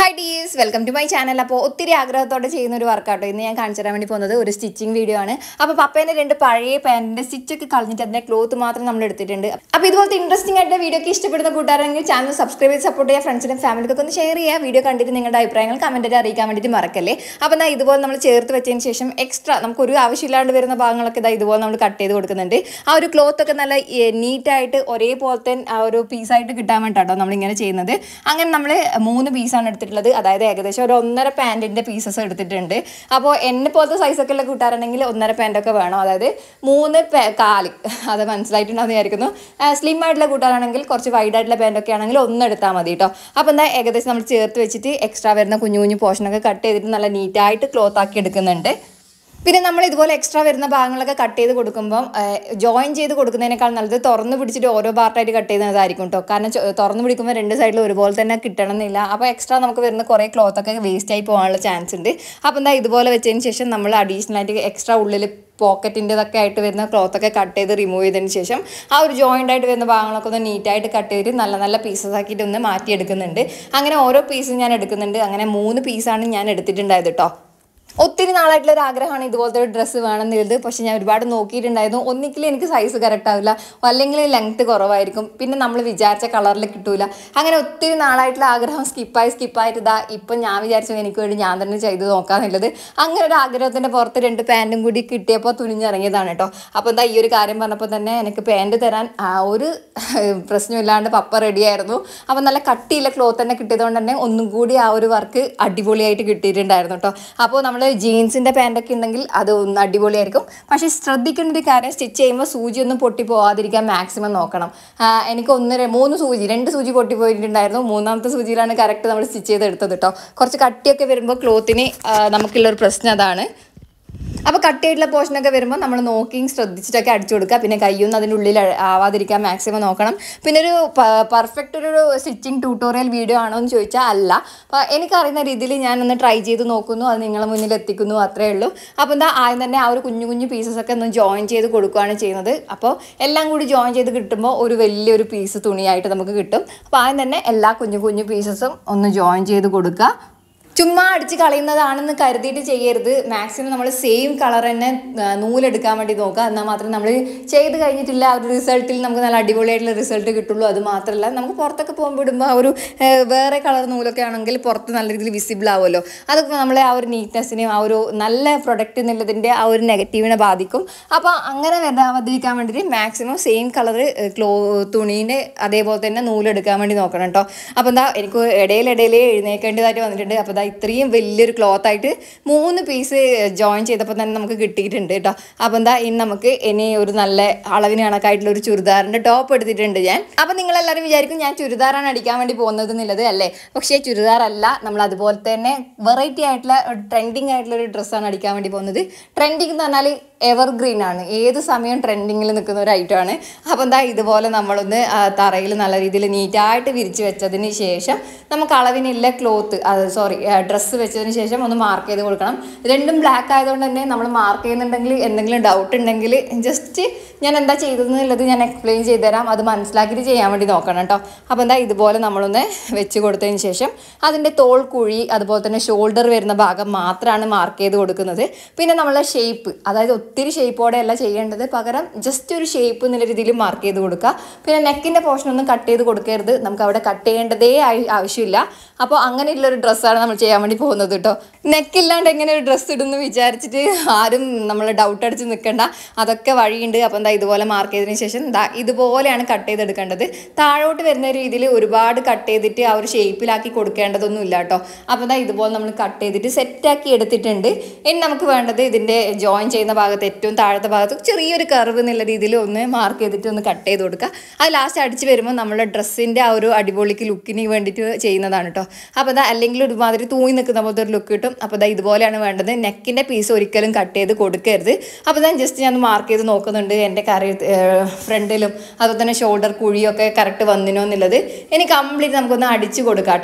hi ഡീസ് welcome to my channel അപ്പോൾ ഒത്തിരി ആഗ്രഹത്തോടെ ചെയ്യുന്ന ഒരു വർക്കാട്ടോ ഇന്ന് ഞാൻ കാണിച്ചു തരാൻ വേണ്ടി പോകുന്നത് ഒരു സ്റ്റിച്ചിങ് വീഡിയോ ആണ് അപ്പോൾ പപ്പേൻ്റെ രണ്ട് പഴയ പാൻറ്റിൻ്റെ സ്റ്റിച്ചൊക്കെ കളഞ്ഞിട്ട് അതിൻ്റെ ക്ലോത്ത് മാത്രം നമ്മൾ എടുത്തിട്ടുണ്ട് അപ്പോൾ ഇതുപോലത്തെ ഇൻട്രസ്റ്റിംഗ് ആയിട്ടുള്ള വീഡിയോ ഒക്കെ ഇഷ്ടപ്പെടുന്ന കൂട്ടുകാരെങ്കിൽ ചാനൽ സബ്സ്ക്രൈബ് ചെയ്ത് സപ്പോർട്ട് ചെയ്യുക ഫ്രണ്ട്സിനും ഫാമിലിക്കൊക്കെ ഒന്ന് ഷെയർ ചെയ്യുക വീഡിയോ കണ്ടിട്ട് നിങ്ങളുടെ അഭിപ്രായങ്ങൾ കമൻറ്റിൽ അറിയിക്കാൻ വേണ്ടിയിട്ട് മറക്കല്ലേ അപ്പോൾ എന്നാൽ ഇതുപോലെ നമ്മൾ ചേർത്ത് വെച്ചതിന് ശേഷം എക്സ്ട്രാ നമുക്ക് ഒരു ആവശ്യമില്ലാണ്ട് വരുന്ന ഭാഗങ്ങളൊക്കെ ഇതാ ഇതുപോലെ നമ്മൾ കട്ട് ചെയ്ത് കൊടുക്കുന്നുണ്ട് ആ ഒരു ക്ലോത്ത് ഒക്കെ നല്ല നീറ്റായിട്ട് ഒരേപോലത്തെ ആ ഒരു പീസായിട്ട് കിട്ടാൻ വേണ്ടിയിട്ടോ നമ്മളിങ്ങനെ ചെയ്യുന്നത് അങ്ങനെ നമ്മൾ മൂന്ന് പീസാണ് എടുത്തിട്ടുള്ളത് അതായത് ഏകദേശം ഒരു ഒന്നര പാൻറ്റിൻ്റെ പീസസ് എടുത്തിട്ടുണ്ട് അപ്പോൾ എന്നെ പോലത്തെ സൈസൊക്കെ ഉള്ള കൂട്ടാറുണ്ടെങ്കിൽ ഒന്നര പാൻറ്റൊക്കെ വേണം അതായത് മൂന്ന് പേ- കാല് അത് മനസ്സിലായിട്ടുണ്ടാവും വിചാരിക്കുന്നു സ്ലിം ആയിട്ടുള്ള കൂട്ടാറാണെങ്കിൽ കുറച്ച് വൈഡ് ആയിട്ടുള്ള പാൻറ്റൊക്കെ ആണെങ്കിൽ ഒന്ന് എടുത്താൽ മതി കേട്ടോ അപ്പോൾ എന്താ ഏകദേശം നമ്മൾ ചേർത്ത് വെച്ചിട്ട് എക്സ്ട്രാ വരുന്ന കുഞ്ഞു കുഞ്ഞു പോർഷനൊക്കെ കട്ട് ചെയ്തിട്ട് നല്ല നീറ്റായിട്ട് ക്ലോത്ത് ആക്കി എടുക്കുന്നുണ്ട് പിന്നെ നമ്മൾ ഇതുപോലെ എക്സ്ട്രാ വരുന്ന ഭാഗങ്ങളൊക്കെ കട്ട് ചെയ്ത് കൊടുക്കുമ്പം ജോയിൻ ചെയ്ത് കൊടുക്കുന്നതിനേക്കാൾ നല്ലത് തുറന്ന് പിടിച്ചിട്ട് ഓരോ പാർട്ടായിട്ട് കട്ട് ചെയ്യുന്നതായിരിക്കും കേട്ടോ കാരണം ചൊ- തുറന്ന് പിടിക്കുമ്പോൾ രണ്ട് സൈഡിൽ ഒരുപോലെ തന്നെ കിട്ടണം എന്നില്ല അപ്പോൾ എക്സ്ട്രാ നമുക്ക് വരുന്ന കുറേ ക്ലോത്ത് ഒക്കെ വേസ്റ്റ് ആയി പോകാനുള്ള ചാൻസ് ഉണ്ട് അപ്പോൾ എന്താ ഇതുപോലെ വെച്ചതിന് ശേഷം നമ്മൾ അഡീഷണൽ ആയിട്ട് എക്സ്ട്രാ ഉള്ളിൽ പോക്കറ്റിൻ്റെതൊക്കെ ആയിട്ട് വരുന്ന ക്ലോത്ത് ഒക്കെ കട്ട് ചെയ്ത് റിമൂവ് ചെയ്തതിന് ശേഷം ആ ഒരു ജോയിൻ്റ് ആയിട്ട് വരുന്ന ഭാഗങ്ങളൊക്കെ ഒന്ന് നീറ്റായിട്ട് കട്ട് ചെയ്തിട്ട് നല്ല നല്ല പീസസ് ആക്കിയിട്ട് ഒന്ന് മാറ്റിയെടുക്കുന്നുണ്ട് അങ്ങനെ ഓരോ പീസും ഞാൻ എടുക്കുന്നുണ്ട് അങ്ങനെ മൂന്ന് പീസാണ് ഞാൻ എടുത്തിട്ടുണ്ടായത് കേട്ടോ ഒത്തിരി നാളായിട്ടുള്ള ഒരു ആഗ്രഹമാണ് ഇതുപോലത്തെ ഒരു ഡ്രസ്സ് വേണമെന്നുള്ളത് പക്ഷെ ഞാൻ ഒരുപാട് നോക്കിയിട്ടുണ്ടായിരുന്നു ഒന്നിക്കലും എനിക്ക് സൈസ് കറക്റ്റ് ആവില്ല അല്ലെങ്കിൽ ലെങ്ത് കുറവായിരിക്കും പിന്നെ നമ്മൾ വിചാരിച്ച കളറിൽ കിട്ടൂല അങ്ങനെ ഒത്തിരി നാളായിട്ടുള്ള ആഗ്രഹം സ്കിപ്പായി സ്കിപ്പായിട്ട് ഇതാ ഇപ്പം ഞാൻ വിചാരിച്ചു എനിക്ക് വേണ്ടി ഞാൻ തന്നെ ചെയ്ത് നോക്കാന്നുള്ളത് അങ്ങനെ ഒരു ആഗ്രഹത്തിൻ്റെ പുറത്ത് രണ്ട് പാൻറ്റും കൂടി കിട്ടിയപ്പോൾ തുനിഞ്ഞിറങ്ങിയതാണ് കേട്ടോ അപ്പോൾ എന്താ ഈ ഒരു കാര്യം പറഞ്ഞപ്പോൾ തന്നെ എനിക്ക് പാൻറ്റ് തരാൻ ആ ഒരു പ്രശ്നമില്ലാണ്ട് പപ്പ റെഡിയായിരുന്നു അപ്പോൾ നല്ല കട്ടിയുള്ള ക്ലോത്ത് തന്നെ കിട്ടിയതുകൊണ്ട് തന്നെ ഒന്നും കൂടി ആ ഒരു വർക്ക് അടിപൊളിയായിട്ട് കിട്ടിയിട്ടുണ്ടായിരുന്നു കേട്ടോ അപ്പോൾ നമ്മൾ ജീൻസിൻ്റെ പാൻറ്റൊക്കെ ഉണ്ടെങ്കിൽ അത് ഒന്ന് അടിപൊളിയായിരിക്കും പക്ഷേ ശ്രദ്ധിക്കേണ്ട ഒരു കാര്യം സ്റ്റിച്ച് ചെയ്യുമ്പോൾ സൂചി ഒന്നും പൊട്ടി പോവാതിരിക്കാൻ മാക്സിമം നോക്കണം ആ, എനിക്ക് ഒന്ന് ര- മൂന്ന് സൂചി രണ്ട് സൂചി പൊട്ടി പോയിട്ടുണ്ടായിരുന്നു മൂന്നാമത്തെ സൂചിയിലാണ് കറക്റ്റ് നമ്മൾ സ്റ്റിച്ച് ചെയ്ത് എടുത്തത് കേട്ടോ കുറച്ച് കട്ടിയൊക്കെ വരുമ്പോൾ ക്ലോത്തിന് നമുക്കുള്ളൊരു പ്രശ്നം അതാണ് അപ്പോൾ കട്ടിയായിട്ടുള്ള പോർഷനൊക്കെ വരുമ്പോൾ നമ്മൾ നോക്കിയും ശ്രദ്ധിച്ചിട്ടൊക്കെ അടിച്ചു കൊടുക്കുക പിന്നെ കയ്യൊന്നും അതിൻ്റെ ഉള്ളിൽ അ- ആവാതിരിക്കാൻ മാക്സിമം നോക്കണം പിന്നെ ഒരു പെർഫെക്റ്റ് ഒരു സ്റ്റിച്ചിങ് ട്യൂട്ടോറിയൽ വീഡിയോ ആണോ എന്ന് ചോദിച്ചാൽ അല്ല അപ്പോൾ എനിക്കറിയുന്ന രീതിയിൽ ഞാനൊന്ന് ട്രൈ ചെയ്ത് നോക്കുന്നു അത് നിങ്ങളെ മുന്നിൽ എത്തിക്കുന്നു അത്രേ ഉള്ളൂ അപ്പോൾ എന്താ ആദ്യം തന്നെ ആ ഒരു കുഞ്ഞു കുഞ്ഞു പീസസ് ഒക്കെ ഒന്ന് ജോയിൻ ചെയ്ത് കൊടുക്കുകയാണ് ചെയ്യുന്നത് അപ്പോൾ എല്ലാം കൂടി ജോയിൻ ചെയ്ത് കിട്ടുമ്പോൾ ഒരു വലിയൊരു പീസ് തുണിയായിട്ട് നമുക്ക് കിട്ടും അപ്പോൾ ആദ്യം തന്നെ എല്ലാ കുഞ്ഞു കുഞ്ഞു പീസസും ഒന്ന് ജോയിൻ ചെയ്ത് കൊടുക്കുക ചുമ്മാ അടിച്ച് കളയുന്നതാണെന്ന് കരുതിയിട്ട് ചെയ്യരുത് മാക്സിമം നമ്മൾ സെയിം കളർ തന്നെ ആ, നൂലെടുക്കാൻ വേണ്ടി നോക്കുക എന്നാൽ മാത്രമേ നമ്മൾ ചെയ്ത് കഴിഞ്ഞിട്ടില്ല ആ ഒരു റിസൾട്ടിൽ നമുക്ക് നല്ല അടിപൊളിയായിട്ടുള്ള റിസൾട്ട് കിട്ടുള്ളൂ അത് മാത്രമല്ല നമുക്ക് പുറത്തൊക്കെ പോകുമ്പോൾ ഇടുമ്പോൾ ആ ഒരു ആ, വേറെ കളർ നൂലൊക്കെ ആണെങ്കിൽ പുറത്ത് നല്ല രീതിയിൽ വിസിബിൾ ആവുമല്ലോ അതൊക്കെ നമ്മളെ ആ ഒരു നീറ്റ്നെസ്സിനെയും ആ ഒരു നല്ല പ്രൊഡക്റ്റ് എന്നുള്ളതിൻ്റെ ആ ഒരു നെഗറ്റീവിനെ ബാധിക്കും അപ്പോൾ അങ്ങനെ വരാതിരിക്കാൻ വേണ്ടിയിട്ട് മാക്സിമം സെയിം കളർ ക്ലോ തുണീൻ്റെ അതേപോലെ തന്നെ നൂലെടുക്കാൻ വേണ്ടി നോക്കണം കേട്ടോ അപ്പോൾ എന്താ എനിക്ക് ഇടയിലിടയിൽ എഴുന്നേക്കേണ്ടതായിട്ട് വന്നിട്ടുണ്ട് അപ്പോൾ എന്താ ഇത്രയും വലിയൊരു ക്ലോത്ത് ആയിട്ട് മൂന്ന് പീസ് ജോയിൻ ചെയ്തപ്പോൾ തന്നെ നമുക്ക് കിട്ടിയിട്ടുണ്ട് കേട്ടോ അപ്പോൾ എന്താ ഇനി നമുക്ക് ഇനി ഒരു നല്ല അളവിന് കണക്കായിട്ടുള്ള ഒരു ചുരിദാറിൻ്റെ ടോപ്പ് എടുത്തിട്ടുണ്ട് ഞാൻ അപ്പോൾ നിങ്ങളെല്ലാവരും വിചാരിക്കും ഞാൻ ചുരിദാറാണ് അടിക്കാൻ വേണ്ടി പോകുന്നത് എന്നുള്ളത് അല്ലേ പക്ഷേ ചുരിദാറല്ല നമ്മൾ അതുപോലെ തന്നെ വെറൈറ്റി ആയിട്ടുള്ള ട്രെൻഡിങ് ആയിട്ടുള്ള ഒരു ഡ്രസ്സാണ് അടിക്കാൻ വേണ്ടി പോകുന്നത് ട്രെൻഡിങ് എന്ന് പറഞ്ഞാൽ എവർഗ്രീൻ ആണ് ഏത് സമയം ട്രെൻഡിങ്ങിൽ നിൽക്കുന്ന ഒരു ഐറ്റമാണ് അപ്പോൾ എന്താ ഇതുപോലെ നമ്മളൊന്ന് തറയിൽ നല്ല രീതിയിൽ നീറ്റായിട്ട് വിരിച്ച് വെച്ചതിന് ശേഷം നമുക്ക് അളവിനില്ല ക്ലോത്ത് അത് സോറി ഡ്രസ്സ് വെച്ചതിന് ശേഷം ഒന്ന് മാർക്ക് ചെയ്ത് കൊടുക്കണം രണ്ടും ബ്ലാക്ക് ആയതുകൊണ്ട് തന്നെ നമ്മൾ മാർക്ക് ചെയ്യുന്നുണ്ടെങ്കിൽ എന്തെങ്കിലും ഡൗട്ട് ഉണ്ടെങ്കിൽ ജസ്റ്റ് ഞാൻ എന്താ ചെയ്തതെന്നുള്ളത് ഞാൻ എക്സ്പ്ലെയിൻ ചെയ്ത് തരാം അത് മനസ്സിലാക്കിയിട്ട് ചെയ്യാൻ വേണ്ടി നോക്കണം കേട്ടോ അപ്പോൾ എന്താ ഇതുപോലെ നമ്മളൊന്ന് വെച്ച് കൊടുത്തതിന് ശേഷം അതിൻ്റെ തോൾ കുഴി അതുപോലെ തന്നെ ഷോൾഡർ വരുന്ന ഭാഗം മാത്രമാണ് മാർക്ക് ചെയ്ത് കൊടുക്കുന്നത് പിന്നെ നമ്മളെ ഷേപ്പ് അതായത് ഒത്തിരി ഷേപ്പോടെ അല്ല ചെയ്യേണ്ടത് പകരം ജസ്റ്റ് ഒരു ഷേപ്പ് എന്നുള്ള രീതിയിൽ മാർക്ക് ചെയ്ത് കൊടുക്കുക പിന്നെ നെക്കിൻ്റെ പോർഷൻ ഒന്നും കട്ട് ചെയ്ത് കൊടുക്കരുത് നമുക്ക് അവിടെ കട്ട് ചെയ്യേണ്ടതേ ആയി- ആവശ്യമില്ല അപ്പോൾ അങ്ങനെയുള്ള ഒരു ഡ്രസ്സാണ് നമ്മൾ ചെയ്യാൻ വേണ്ടി പോകുന്നത് കേട്ടോ നെക്കില്ലാണ്ട് എങ്ങനെ ഒരു ഡ്രസ്സ് ഇടുന്നു വിചാരിച്ചിട്ട് ആരും നമ്മൾ ഡൗട്ട് അടിച്ച് നിൽക്കേണ്ട അതൊക്കെ വഴിയുണ്ട് അപ്പോൾ എന്താ ഇതുപോലെ മാർക്ക് ചെയ്തതിന് ശേഷം ദാ ഇതുപോലെയാണ് കട്ട് ചെയ്തെടുക്കേണ്ടത് താഴോട്ട് വരുന്ന രീതിയിൽ ഒരുപാട് കട്ട് ചെയ്തിട്ട് ആ ഒരു ഷേപ്പിലാക്കി കൊടുക്കേണ്ടതൊന്നും ഇല്ല കേട്ടോ അപ്പോൾ ദാ ഇതുപോലെ നമ്മൾ കട്ട് ചെയ്തിട്ട് സെറ്റാക്കി എടുത്തിട്ടുണ്ട് ഇനി നമുക്ക് വേണ്ടത് ഇതിൻ്റെ ജോയിൻ ചെയ്യുന്ന ഭാഗത്ത് ഏറ്റവും താഴത്തെ ഭാഗത്ത് ചെറിയൊരു കർവ് എന്നുള്ള രീതിയിൽ ഒന്ന് മാർക്ക് ചെയ്തിട്ട് ഒന്ന് കട്ട് ചെയ്ത് കൊടുക്കുക അത് ലാസ്റ്റ് അടിച്ച് വരുമ്പോൾ നമ്മുടെ ഡ്രസ്സിൻ്റെ ആ ഒരു അടിപൊളിക്ക് ലുക്കിന് വേണ്ടിയിട്ട് ചെയ്യുന്നതാണ് കേട്ടോ അപ്പോൾ അതാ അല്ലെങ്കിൽ ഒരുമാതിരി തൂങ്ങി നിൽക്കുന്ന പോലത്തെ ഒരു ലുക്ക് കിട്ടും അപ്പോൾ അതാ ഇതുപോലെയാണ് വേണ്ടത് നെക്കിൻ്റെ പീസ് ഒരിക്കലും കട്ട് ചെയ്ത് കൊടുക്കരുത് അപ്പോൾ ഞാൻ ജസ്റ്റ് ഞാൻ മാർക്ക് ചെയ്ത് നോക്കുന്നുണ്ട് എൻ്റെ കറി ഫ്രണ്ടിലും അതുപോലെ തന്നെ ഷോൾഡർ കുഴിയൊക്കെ കറക്റ്റ് വന്നിനോ എന്നുള്ളത് ഇനി കംപ്ലീറ്റ് നമുക്കൊന്ന് അടിച്ച് കൊടുക്കാം കേട്ടോ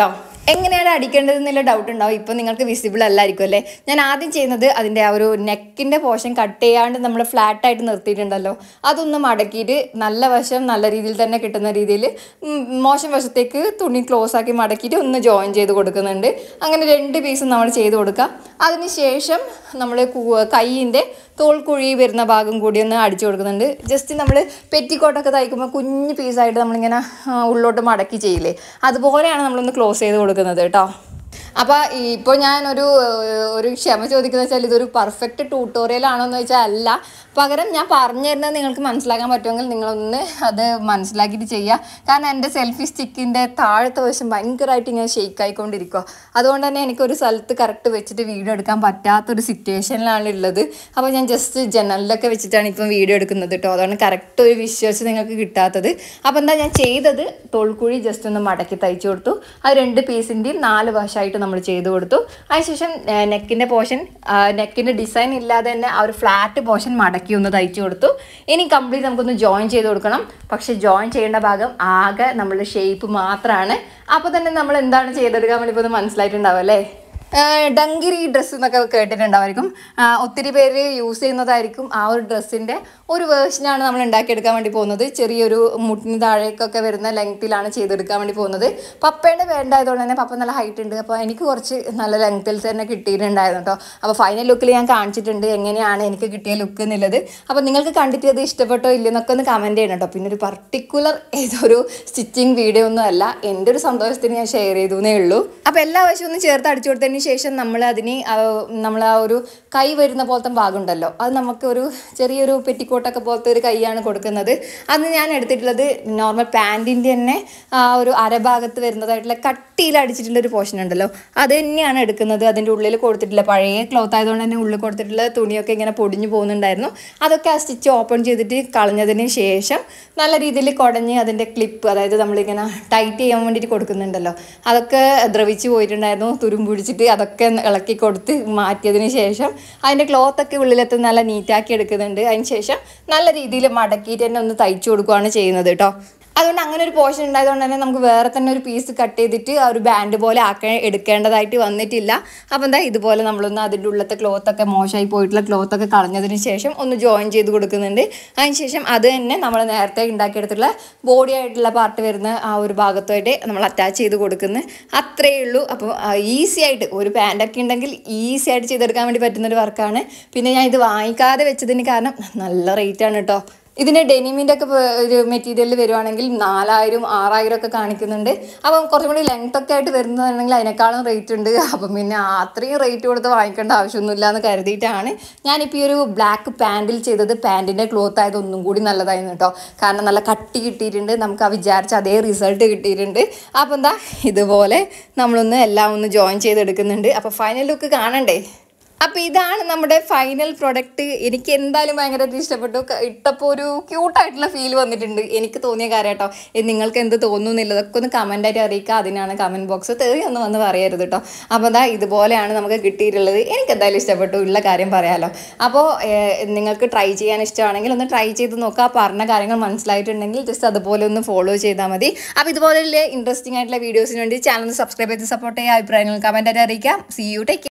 എങ്ങനെയാണ് അടിക്കേണ്ടത് എന്നുള്ള ഡൗട്ട് ഉണ്ടാവും ഇപ്പം നിങ്ങൾക്ക് വിസിബിൾ അല്ലായിരിക്കും അല്ലേ ഞാൻ ആദ്യം ചെയ്യുന്നത് അതിൻ്റെ ആ ഒരു നെക്കിൻ്റെ പോർഷൻ കട്ട് ചെയ്യാണ്ട് നമ്മൾ ഫ്ലാറ്റ് ആയിട്ട് നിർത്തിയിട്ടുണ്ടല്ലോ അതൊന്ന് മടക്കിയിട്ട് നല്ല വശം നല്ല രീതിയിൽ തന്നെ കിട്ടുന്ന രീതിയിൽ മോശം വശത്തേക്ക് തുണി ക്ലോസ് ആക്കി മടക്കിയിട്ട് ഒന്ന് ജോയിൻ ചെയ്ത് കൊടുക്കുന്നുണ്ട് അങ്ങനെ രണ്ട് പീസും നമ്മൾ ചെയ്ത് കൊടുക്കുക അതിനുശേഷം നമ്മൾ കൈയിൻ്റെ തോൾക്കുഴി വരുന്ന ഭാഗം കൂടി ഒന്ന് അടിച്ചു കൊടുക്കുന്നുണ്ട് ജസ്റ്റ് നമ്മൾ പെറ്റിക്കോട്ടൊക്കെ തയ്ക്കുമ്പോൾ കുഞ്ഞ് പീസായിട്ട് നമ്മളിങ്ങനെ ആ, ഉള്ളോട്ട് മടക്കി ചെയ്യില്ലേ അതുപോലെയാണ് നമ്മളൊന്ന് ക്ലോസ് ചെയ്ത് കൊടുക്കുന്നത് കേട്ടോ അപ്പോൾ ഇപ്പോൾ ഞാനൊരു ഏഹ്, ഒരു ക്ഷമ ചോദിക്കുന്നത് വെച്ചാൽ ഇതൊരു പെർഫെക്റ്റ് ട്യൂട്ടോറിയൽ ആണോ എന്ന് വെച്ചാൽ അല്ല പകരം ഞാൻ പറഞ്ഞു തരുന്നത് നിങ്ങൾക്ക് മനസ്സിലാക്കാൻ പറ്റുമെങ്കിൽ നിങ്ങളൊന്ന് അത് മനസ്സിലാക്കിയിട്ട് ചെയ്യുക കാരണം എൻ്റെ സെൽഫി സ്റ്റിക്കിൻ്റെ താഴത്തെ വശം ഭയങ്കരമായിട്ട് ഇങ്ങനെ ഷെയ്ക്ക് ആയിക്കൊണ്ടിരിക്കുക അതുകൊണ്ട് തന്നെ എനിക്കൊരു സ്ഥലത്ത് കറക്റ്റ് വെച്ചിട്ട് വീഡിയോ എടുക്കാൻ പറ്റാത്തൊരു സിറ്റുവേഷനിലാണ് ഉള്ളത് അപ്പോൾ ഞാൻ ജസ്റ്റ് ജനലിലൊക്കെ വെച്ചിട്ടാണ് ഇപ്പം വീഡിയോ എടുക്കുന്നത് കേട്ടോ അതാണ് കറക്റ്റ് ഒരു വിശ്വാസം നിങ്ങൾക്ക് കിട്ടാത്തത് അപ്പോൾ എന്താ ഞാൻ ചെയ്തത് തോൾക്കുഴി ജസ്റ്റ് ഒന്ന് മടക്കി തയ്ച്ചു കൊടുത്തു അത് രണ്ട് പീസിൻ്റെയും നാല് വശമായിട്ട് നമ്മൾ ചെയ്തു കൊടുത്തു അതിനുശേഷം നെക്കിൻ്റെ പോർഷൻ നെക്കിൻ്റെ ഡിസൈൻ ഇല്ലാതെ തന്നെ ആ ഒരു ഫ്ലാറ്റ് പോർഷൻ മടക്കി ഒന്ന് തയ്ച്ചു കൊടുത്തു ഇനി കംപ്ലീറ്റ് നമുക്കൊന്ന് ജോയിൻ ചെയ്ത് കൊടുക്കണം പക്ഷേ ജോയിൻ ചെയ്യേണ്ട ഭാഗം ആകെ നമ്മളുടെ ഷേപ്പ് മാത്രമാണ് അപ്പോൾ തന്നെ നമ്മൾ എന്താണ് ചെയ്തെടുക്കാൻ വേണ്ടി ഇപ്പോൾ ഒന്ന് മനസ്സിലായിട്ടുണ്ടാവും അല്ലേ ആഹ് ഡങ്കിരി ഡ്രസ്സ് എന്നൊക്കെ കേട്ടിട്ടുണ്ടായിരിക്കും ആഹ് ഒത്തിരി പേര് യൂസ് ചെയ്യുന്നതായിരിക്കും ആ ഒരു ഡ്രസ്സിൻ്റെ ഒരു വേർഷനാണ് നമ്മൾ ഉണ്ടാക്കിയെടുക്കാൻ വേണ്ടി പോകുന്നത് ചെറിയൊരു മുട്ടിന് താഴേക്കൊക്കെ വരുന്ന ലെങ്ത്തിലാണ് ചെയ്തെടുക്കാൻ വേണ്ടി പോകുന്നത് പപ്പയുടെ വേണ്ടായതുകൊണ്ട് തന്നെ പപ്പ നല്ല ഹൈറ്റ് ഉണ്ട് അപ്പോൾ എനിക്ക് കുറച്ച് നല്ല ലെങ്ത്തിൽ തന്നെ കിട്ടിയിട്ടുണ്ടായിരുന്നു കേട്ടോ അപ്പോൾ ഫൈനൽ ലുക്കിൽ ഞാൻ കാണിച്ചിട്ടുണ്ട് എങ്ങനെയാണ് എനിക്ക് കിട്ടിയ ലുക്ക് എന്നുള്ളത് അപ്പോൾ നിങ്ങൾക്ക് കണ്ടിട്ട് അത് ഇഷ്ടപ്പെട്ടോ ഇല്ലെന്നൊക്കെ ഒന്ന് കമൻറ്റ് ചെയ്യണം കേട്ടോ പിന്നെ ഒരു പർട്ടിക്കുലർ ഏതൊരു സ്റ്റിച്ചിങ് വീഡിയോ ഒന്നും അല്ല എൻ്റെ ഒരു സന്തോഷത്തിന് ഞാൻ ഷെയർ ചെയ്തു എന്നേ ഉള്ളൂ അപ്പോൾ എല്ലാ വശവും ഒന്ന് ചേർത്ത് അടിച്ചു കൊടുത്തതിന് ശേഷം നമ്മൾ അതിന് നമ്മൾ ആ ഒരു കൈ വരുന്ന പോലത്തെ ഭാഗം ഉണ്ടല്ലോ അത് നമുക്ക് ഒരു ചെറിയൊരു പെറ്റിക്കോട്ടൊക്കെ പോലത്തെ ഒരു കൈയാണ് കൊടുക്കുന്നത് അത് ഞാൻ എടുത്തിട്ടുള്ളത് നോർമൽ പാൻറ്റിൻ്റെ തന്നെ ആ ഒരു അരഭാഗത്ത് വരുന്നതായിട്ടുള്ള കട്ടിയിൽ അടിച്ചിട്ടുള്ള ഒരു പോർഷൻ ഉണ്ടല്ലോ അത് തന്നെയാണ് എടുക്കുന്നത് അതിൻ്റെ ഉള്ളിൽ കൊടുത്തിട്ടില്ല പഴയ ക്ലോത്ത് ആയതുകൊണ്ട് തന്നെ ഉള്ളിൽ കൊടുത്തിട്ടുള്ള തുണിയൊക്കെ ഇങ്ങനെ പൊടിഞ്ഞു പോകുന്നുണ്ടായിരുന്നു അതൊക്കെ ആ സ്റ്റിച്ച് ഓപ്പൺ ചെയ്തിട്ട് കളഞ്ഞതിന് ശേഷം നല്ല രീതിയിൽ കുടഞ്ഞ് അതിൻ്റെ ക്ലിപ്പ് അതായത് നമ്മളിങ്ങനെ ടൈറ്റ് ചെയ്യാൻ വേണ്ടിയിട്ട് കൊടുക്കുന്നുണ്ടല്ലോ അതൊക്കെ ദ്രവിച്ച് പോയിട്ടുണ്ടായിരുന്നു തുരുമ്പ് പിടിച്ചിട്ട് അതൊക്കെ ഇളക്കി കൊടുത്ത് മാറ്റിയതിന് ശേഷം അതിൻ്റെ ക്ലോത്തൊക്കെ ഉള്ളിലെത്തി നല്ല നീറ്റാക്കി എടുക്കുന്നുണ്ട് അതിന് ശേഷം നല്ല രീതിയിൽ മടക്കിയിട്ട് തന്നെ ഒന്ന് തയ്ച്ചു കൊടുക്കുകയാണ് ചെയ്യുന്നത് കേട്ടോ അതുകൊണ്ട് അങ്ങനെ ഒരു പോർഷൻ ഉണ്ടായതുകൊണ്ട് തന്നെ നമുക്ക് വേറെ തന്നെ ഒരു പീസ് കട്ട് ചെയ്തിട്ട് ആ ഒരു ബാൻഡ് പോലെ ആക്കാൻ എടുക്കേണ്ടതായിട്ട് വന്നിട്ടില്ല അപ്പോൾ എന്താ ഇതുപോലെ നമ്മളൊന്ന് അതിൻ്റെ ഉള്ളത്തെ ക്ലോത്തൊക്കെ മോശമായി പോയിട്ടുള്ള ക്ലോത്തൊക്കെ കളഞ്ഞതിന് ശേഷം ഒന്ന് ജോയിൻ ചെയ്ത് കൊടുക്കുന്നുണ്ട് അതിന് ശേഷം അത് തന്നെ നമ്മൾ നേരത്തെ ഉണ്ടാക്കിയെടുത്തിട്ടുള്ള ബോഡി ആയിട്ടുള്ള പാർട്ട് വരുന്ന ആ ഒരു ഭാഗത്തായിട്ട് നമ്മൾ അറ്റാച്ച് ചെയ്ത് കൊടുക്കുന്നു അത്രയേ ഉള്ളൂ അപ്പോൾ ഈസി ആയിട്ട് ഒരു പാൻറ്റൊക്കെ ഉണ്ടെങ്കിൽ ഈസി ആയിട്ട് ചെയ്തെടുക്കാൻ വേണ്ടി പറ്റുന്ന ഒരു വർക്കാണ് പിന്നെ ഞാൻ ഇത് വാങ്ങിക്കാതെ വെച്ചതിന് കാരണം നല്ല റേറ്റ് ആണ് കേട്ടോ ഇതിൻ്റെ ഡെനിമിൻ്റെ ഒക്കെ പ- ഒരു മെറ്റീരിയൽ വരുവാണെങ്കിൽ നാലായിരം ആറായിരം ഒക്കെ കാണിക്കുന്നുണ്ട് അപ്പം കുറച്ചും കൂടി ലെങ്ത് ഒക്കെ ആയിട്ട് വരുന്നതാണെങ്കിൽ അതിനേക്കാളും റേറ്റ് ഉണ്ട് അപ്പം പിന്നെ അത്രയും റേറ്റ് കൊടുത്ത് വാങ്ങിക്കേണ്ട ആവശ്യമൊന്നുമില്ല എന്ന് കരുതിയിട്ടാണ് ഞാനിപ്പോൾ ഈ ഒരു ബ്ലാക്ക് പാൻറ്റിൽ ചെയ്തത് പാൻറ്റിൻ്റെ ക്ലോത്ത് ആയത് ഒന്നും കൂടി നല്ലതായിരുന്നു കേട്ടോ കാരണം നല്ല കട്ടി കിട്ടിയിട്ടുണ്ട് നമുക്ക് ആ വിചാരിച്ച അതേ റിസൾട്ട് കിട്ടിയിട്ടുണ്ട് അപ്പോൾ എന്താ ഇതുപോലെ നമ്മളൊന്ന് എല്ലാം ഒന്ന് ജോയിൻ ചെയ്തെടുക്കുന്നുണ്ട് അപ്പോൾ ഫൈനൽ ലുക്ക് കാണണ്ടേ അപ്പോൾ ഇതാണ് നമ്മുടെ ഫൈനൽ പ്രൊഡക്റ്റ് എനിക്ക് എന്തായാലും ഭയങ്കരമായിട്ട് ഇഷ്ടപ്പെട്ടു ക- ഇട്ടപ്പോൾ ഒരു ക്യൂട്ടായിട്ടുള്ള ഫീൽ വന്നിട്ടുണ്ട് എനിക്ക് തോന്നിയ കാര്യം കേട്ടോ ഇത് നിങ്ങൾക്ക് എന്ത് തോന്നുന്നില്ല ഇതൊക്കെ ഒന്ന് കമൻ്റായിട്ട് അറിയിക്കുക അതിനാണ് കമൻറ്റ് ബോക്സ് തെറി ഒന്ന് വന്ന് പറയരുത് കേട്ടോ അപ്പോൾ അതാ ഇതുപോലെയാണ് നമുക്ക് കിട്ടിയിട്ടുള്ളത് എനിക്ക് എന്തായാലും ഇഷ്ടപ്പെട്ടു ഉള്ള കാര്യം പറയാമല്ലോ അപ്പോൾ ഏഹ്, നിങ്ങൾക്ക് ട്രൈ ചെയ്യാൻ ഇഷ്ടമാണെങ്കിൽ ഒന്ന് ട്രൈ ചെയ്ത് നോക്കുക ആ പറഞ്ഞ കാര്യങ്ങൾ മനസ്സിലായിട്ടുണ്ടെങ്കിൽ ജസ്റ്റ് അതുപോലെ ഒന്ന് ഫോളോ ചെയ്താൽ മതി അപ്പോൾ ഇതുപോലെയുള്ള ഇൻട്രസ്റ്റിംഗ് ആയിട്ടുള്ള വീഡിയോസിന് വേണ്ടി ചാനൽ സബ്സ്ക്രൈബ് ചെയ്ത് സപ്പോർട്ട് ചെയ്യുക അഭിപ്രായങ്ങൾ കമൻറ്റായിട്ട് അറിയിക്കാം സി യു ടേക്ക്